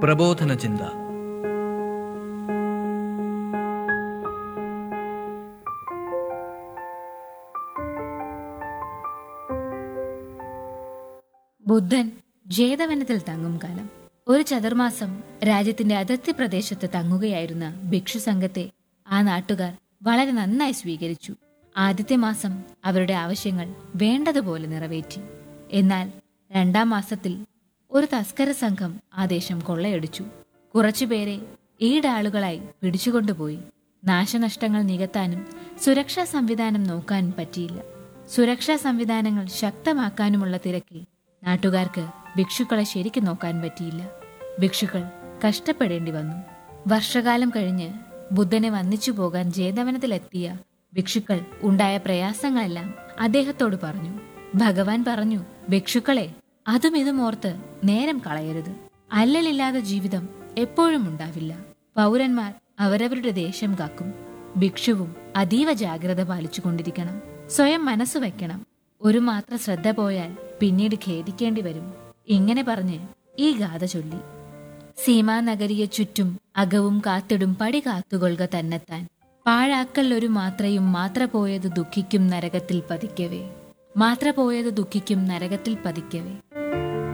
പ്രബോധന ചിന്ത ബുദ്ധൻ ജേതവനത്തിൽ തങ്ങും കാലം ഒരു ചതുർമാസം രാജ്യത്തിന്റെ അതിർത്തി പ്രദേശത്ത് തങ്ങുകയായിരുന്ന ഭിക്ഷു സംഘത്തെ ആ നാട്ടുകാർ വളരെ നന്നായി സ്വീകരിച്ചു ആദ്യത്തെ മാസം അവരുടെ ആവശ്യങ്ങൾ വേണ്ടതുപോലെ നിറവേറ്റി എന്നാൽ രണ്ടാം മാസത്തിൽ ഒരു തസ്കര സംഘം ആ ദേശം കൊള്ളയടിച്ചു കുറച്ചുപേരെ ഈടാളുകളായി പിടിച്ചുകൊണ്ടുപോയി നാശനഷ്ടങ്ങൾ നികത്താനും സുരക്ഷാ സംവിധാനം നോക്കാനും പറ്റിയില്ല സുരക്ഷാ സംവിധാനങ്ങൾ ശക്തമാക്കാനുമുള്ള തിരക്കിൽ നാട്ടുകാർക്ക് ഭിക്ഷുക്കളെ ശരിക്കും നോക്കാൻ പറ്റിയില്ല ഭിക്ഷുക്കൾ കഷ്ടപ്പെടേണ്ടി വന്നു വർഷകാലം കഴിഞ്ഞ് ബുദ്ധനെ വന്നിച്ചു പോകാൻ ജേതവനത്തിലെത്തിയ ഭിക്ഷുക്കൾ ഉണ്ടായ പ്രയാസങ്ങളെല്ലാം അദ്ദേഹത്തോട് പറഞ്ഞു ഭഗവാൻ പറഞ്ഞു ഭിക്ഷുക്കളെ അതും ഇതും ഓർത്ത് നേരം കളയരുത് അല്ലലില്ലാത്ത ജീവിതം എപ്പോഴും ഉണ്ടാവില്ല പൗരന്മാർ അവരവരുടെ ദേശം കാക്കും ഭിക്ഷുവും അതീവ ജാഗ്രത പാലിച്ചുകൊണ്ടിരിക്കണം സ്വയം മനസ്സ് വയ്ക്കണം ഒരു മാത്ര ശ്രദ്ധ പോയാൽ പിന്നീട് ഖേദിക്കേണ്ടി വരും ഇങ്ങനെ പറഞ്ഞ് ഈ ഗാഥ ചൊല്ലി സീമാനഗരിയെ ചുറ്റും അകവും കാത്തിടും പടി കാത്തുകൊള്ളുക തന്നെത്താൻ പാഴാക്കൽ ഒരു മാത്രയും മാത്ര പോയത് ദുഃഖിക്കും നരകത്തിൽ പതിക്കവേ മാത്ര പോയത് ദുഃഖിക്കും നരകത്തിൽ പതിക്കവേ